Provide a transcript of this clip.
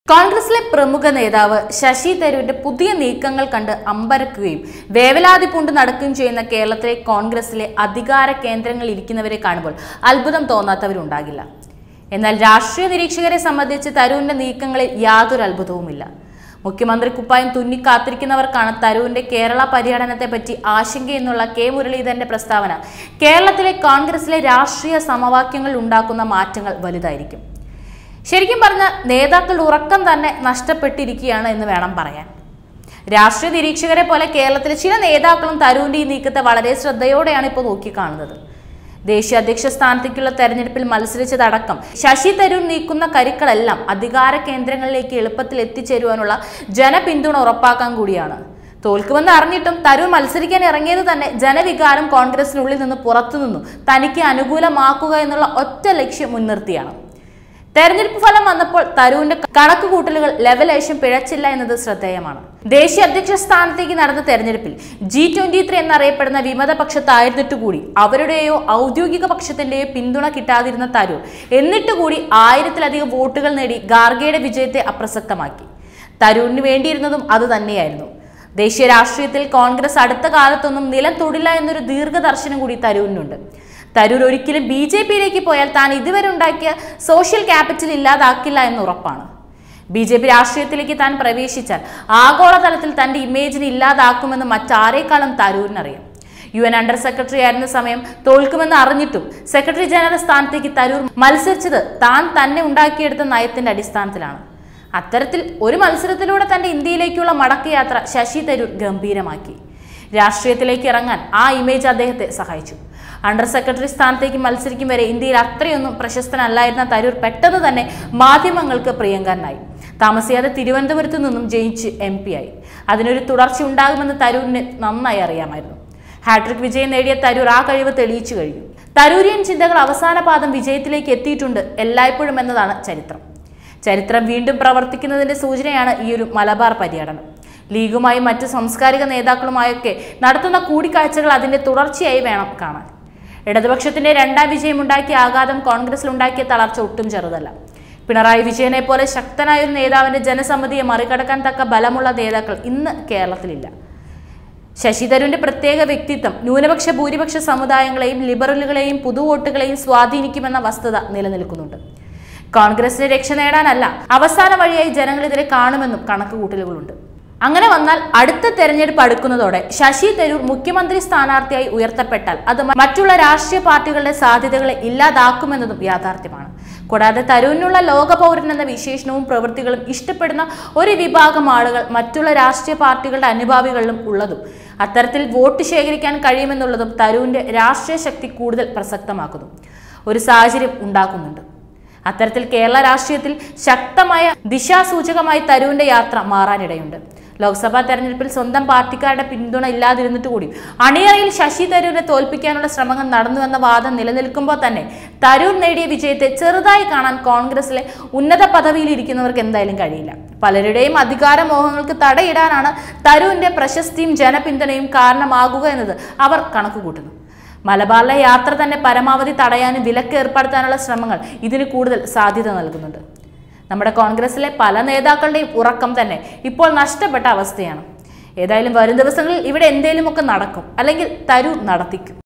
കോൺഗ്രസിലെ പ്രമുഖ നേതാവ് ശശി തരൂരിന്റെ പുതിയ നീക്കങ്ങൾ കണ്ട് അമ്പരക്കുകയും വേവലാതി പൂണ്ട് നടക്കുകയും ചെയ്യുന്ന കേരളത്തിലെ കോൺഗ്രസിലെ അധികാര കേന്ദ്രങ്ങളിൽ ഇരിക്കുന്നവരെ കാണുമ്പോൾ അത്ഭുതം തോന്നാത്തവരുണ്ടാകില്ല എന്നാൽ രാഷ്ട്രീയ നിരീക്ഷകരെ സംബന്ധിച്ച് തരൂരിന്റെ നീക്കങ്ങളിൽ യാതൊരു അത്ഭുതവുമില്ല മുഖ്യമന്ത്രി കുപ്പായം തുന്നി കാത്തിരിക്കുന്നവർക്കാണ് തരൂരിന്റെ കേരള പര്യടനത്തെ പറ്റി ആശങ്കയെന്നുള്ള കെ മുരളീധരന്റെ പ്രസ്താവന കേരളത്തിലെ കോൺഗ്രസിലെ രാഷ്ട്രീയ സമവാക്യങ്ങൾ ഉണ്ടാക്കുന്ന മാറ്റങ്ങൾ വലുതായിരിക്കും ശരിക്കും പറഞ്ഞ നേതാക്കൾ ഉറക്കം തന്നെ നഷ്ടപ്പെട്ടിരിക്കുകയാണ് എന്ന് വേണം പറയാൻ രാഷ്ട്രീയ നിരീക്ഷകരെ പോലെ കേരളത്തിലെ ചില നേതാക്കളും തരൂരിന്റെ ഈ നീക്കത്തെ വളരെ ശ്രദ്ധയോടെയാണ് ഇപ്പോൾ നോക്കിക്കാണുന്നത് ദേശീയ അധ്യക്ഷ സ്ഥാനത്തേക്കുള്ള തെരഞ്ഞെടുപ്പിൽ മത്സരിച്ചതടക്കം ശശി തരൂർ നീക്കുന്ന കരുക്കളെല്ലാം അധികാര കേന്ദ്രങ്ങളിലേക്ക് എളുപ്പത്തിൽ എത്തിച്ചേരുവാനുള്ള ജനപിന്തുണ ഉറപ്പാക്കാൻ കൂടിയാണ് തോൽക്കുമെന്ന് അറിഞ്ഞിട്ടും തരൂർ മത്സരിക്കാൻ ഇറങ്ങിയത് തന്നെ ജനവികാരം കോൺഗ്രസിനുള്ളിൽ നിന്ന് പുറത്തു നിന്നും തനിക്ക് അനുകൂലമാക്കുക എന്നുള്ള ഒറ്റ ലക്ഷ്യം മുൻനിർത്തിയാണ് തെരഞ്ഞെടുപ്പ് ഫലം വന്നപ്പോൾ തരൂരിന്റെ കണക്കുകൂട്ടലുകൾ ലെവലേശം പിഴച്ചില്ല എന്നത് ശ്രദ്ധേയമാണ് ദേശീയ അധ്യക്ഷ സ്ഥാനത്തേക്ക് നടന്ന തെരഞ്ഞെടുപ്പിൽ ജി ട്വന്റി ത്രീ എന്നറിയപ്പെടുന്ന വിമത പക്ഷത്തായിരുന്നിട്ട് കൂടി അവരുടെയോ ഔദ്യോഗിക പക്ഷത്തിന്റെയോ പിന്തുണ കിട്ടാതിരുന്ന തരൂർ എന്നിട്ട് കൂടി ആയിരത്തിലധികം വോട്ടുകൾ നേടി ഗാർഗയുടെ വിജയത്തെ അപ്രസക്തമാക്കി തരൂരിന് വേണ്ടിയിരുന്നതും അത് തന്നെയായിരുന്നു ദേശീയ രാഷ്ട്രീയത്തിൽ കോൺഗ്രസ് അടുത്ത കാലത്തൊന്നും നിലം തൊടില്ല എന്നൊരു ദീർഘദർശനം കൂടി തരൂരിനുണ്ട് തരൂർ ഒരിക്കലും ബി ജെ പിയിലേക്ക് പോയാൽ താൻ ഇതുവരെ ഉണ്ടാക്കിയ സോഷ്യൽ ക്യാപിറ്റൽ ഇല്ലാതാക്കില്ല എന്ന് ഉറപ്പാണ് ബി ജെ പി രാഷ്ട്രീയത്തിലേക്ക് താൻ പ്രവേശിച്ചാൽ ആഗോളതലത്തിൽ തന്റെ ഇമേജിനെ ഇല്ലാതാക്കുമെന്ന് മറ്റാരേക്കാളും തരൂരിനറിയാം യു എൻ അണ്ടർ സെക്രട്ടറി ആയിരുന്ന സമയം തോൽക്കുമെന്ന് അറിഞ്ഞിട്ടും സെക്രട്ടറി ജനറൽ സ്ഥാനത്തേക്ക് തരൂർ മത്സരിച്ചത് താൻ തന്നെ ഉണ്ടാക്കിയെടുത്ത നയത്തിന്റെ അടിസ്ഥാനത്തിലാണ് അത്തരത്തിൽ ഒരു മത്സരത്തിലൂടെ തന്റെ ഇന്ത്യയിലേക്കുള്ള മടക്കയാത്ര ശശി തരൂർ ഗംഭീരമാക്കി രാഷ്ട്രീയത്തിലേക്ക് ഇറങ്ങാൻ ആ ഇമേജ് അദ്ദേഹത്തെ സഹായിച്ചു അണ്ടർ സെക്രട്ടറി സ്ഥാനത്തേക്ക് മത്സരിക്കും വരെ ഇന്ത്യയിൽ അത്രയൊന്നും പ്രശസ്തനല്ലായിരുന്ന തരൂർ പെട്ടെന്ന് തന്നെ മാധ്യമങ്ങൾക്ക് പ്രിയങ്കരനായി താമസിയാതെ തിരുവനന്തപുരത്ത് നിന്നും ജയിച്ച് എം പി ആയി അതിനൊരു തുടർച്ച ഉണ്ടാകുമെന്ന് തരൂരിന് നന്നായി അറിയാമായിരുന്നു ഹാട്രിക് വിജയം നേടിയ തരൂർ ആ കഴിവ് തെളിയിച്ചു കഴിഞ്ഞു തരൂരിയൻ ചിന്തകൾ അവസാന പാദം വിജയത്തിലേക്ക് എത്തിയിട്ടുണ്ട് എല്ലായ്പ്പോഴും എന്നതാണ് ചരിത്രം ചരിത്രം വീണ്ടും പ്രവർത്തിക്കുന്നതിന്റെ സൂചനയാണ് ഈ ഒരു മലബാർ പര്യടനം ലീഗുമായും മറ്റ് സാംസ്കാരിക നേതാക്കളുമായൊക്കെ നടത്തുന്ന കൂടിക്കാഴ്ചകൾ അതിന്റെ തുടർച്ചയായി വേണം കാണാൻ ഇടതുപക്ഷത്തിന്റെ രണ്ടാം വിജയമുണ്ടാക്കിയ ആഘാതം കോൺഗ്രസിൽ ഉണ്ടാക്കിയ തളർച്ച ഒട്ടും ചെറുതല്ല പിണറായി വിജയനെ പോലെ ശക്തനായ ഒരു നേതാവിന്റെ ജനസമ്മതിയെ മറികടക്കാൻ തക്ക ബലമുള്ള നേതാക്കൾ ഇന്ന് കേരളത്തിലില്ല ശശി തരൂരിന്റെ പ്രത്യേക വ്യക്തിത്വം ന്യൂനപക്ഷ ഭൂരിപക്ഷ സമുദായങ്ങളെയും ലിബറലുകളെയും പുതുവോട്ടുകളെയും സ്വാധീനിക്കുമെന്ന വസ്തുത നിലനിൽക്കുന്നുണ്ട് കോൺഗ്രസിന് രക്ഷ നേടാനല്ല അവസാന വഴിയായി ജനങ്ങളിതിരെ കാണുമെന്നും കണക്കുകൂട്ടലുകളുണ്ട് അങ്ങനെ വന്നാൽ അടുത്ത തെരഞ്ഞെടുപ്പ് അടുക്കുന്നതോടെ ശശി തരൂർ മുഖ്യമന്ത്രി സ്ഥാനാർത്ഥിയായി ഉയർത്തപ്പെട്ടാൽ അത് മറ്റുള്ള രാഷ്ട്രീയ പാർട്ടികളുടെ സാധ്യതകളെ ഇല്ലാതാക്കുമെന്നതും യാഥാർത്ഥ്യമാണ് കൂടാതെ തരൂരിനുള്ള ലോക പൗരൻ എന്ന വിശേഷണവും പ്രവൃത്തികളും ഇഷ്ടപ്പെടുന്ന ഒരു വിഭാഗം ആളുകൾ മറ്റുള്ള രാഷ്ട്രീയ പാർട്ടികളുടെ അനുഭാവികളിലും ഉള്ളതും അത്തരത്തിൽ വോട്ട് ശേഖരിക്കാൻ കഴിയുമെന്നുള്ളതും തരൂരിന്റെ രാഷ്ട്രീയ ശക്തി കൂടുതൽ പ്രസക്തമാക്കുന്നു ഒരു സാഹചര്യം ഉണ്ടാക്കുന്നുണ്ട് അത്തരത്തിൽ കേരള രാഷ്ട്രീയത്തിൽ ശക്തമായ ദിശാസൂചകമായി തരൂരിന്റെ യാത്ര മാറാനിടയുണ്ട് ലോക്സഭാ തെരഞ്ഞെടുപ്പിൽ സ്വന്തം പാർട്ടിക്കാരുടെ പിന്തുണ ഇല്ലാതിരുന്നിട്ട് കൂടി അണിയറയിൽ ശശി തരൂരിനെ തോൽപ്പിക്കാനുള്ള ശ്രമങ്ങൾ നടന്നുവെന്ന വാദം നിലനിൽക്കുമ്പോൾ തന്നെ തരൂർ നേടിയ വിജയത്തെ ചെറുതായി കാണാൻ കോൺഗ്രസിലെ ഉന്നത പദവിയിൽ ഇരിക്കുന്നവർക്ക് എന്തായാലും കഴിയില്ല പലരുടെയും അധികാര മോഹങ്ങൾക്ക് തടയിടാനാണ് തരൂരിന്റെ പ്രശസ്തിയും ജനപിന്തുണയും കാരണമാകുക എന്നത് അവർ കണക്കുകൂട്ടുന്നു മലബാറിലെ യാത്ര തന്നെ പരമാവധി തടയാനും വിലക്ക് ഏർപ്പെടുത്താനുള്ള ശ്രമങ്ങൾ ഇതിന് കൂടുതൽ സാധ്യത നൽകുന്നുണ്ട് നമ്മുടെ കോൺഗ്രസിലെ പല നേതാക്കളുടെയും ഉറക്കം തന്നെ ഇപ്പോൾ നഷ്ടപ്പെട്ട അവസ്ഥയാണ് ഏതായാലും വരും ദിവസങ്ങളിൽ ഇവിടെ എന്തേലുമൊക്കെ നടക്കും അല്ലെങ്കിൽ തരൂർ നടത്തിക്കും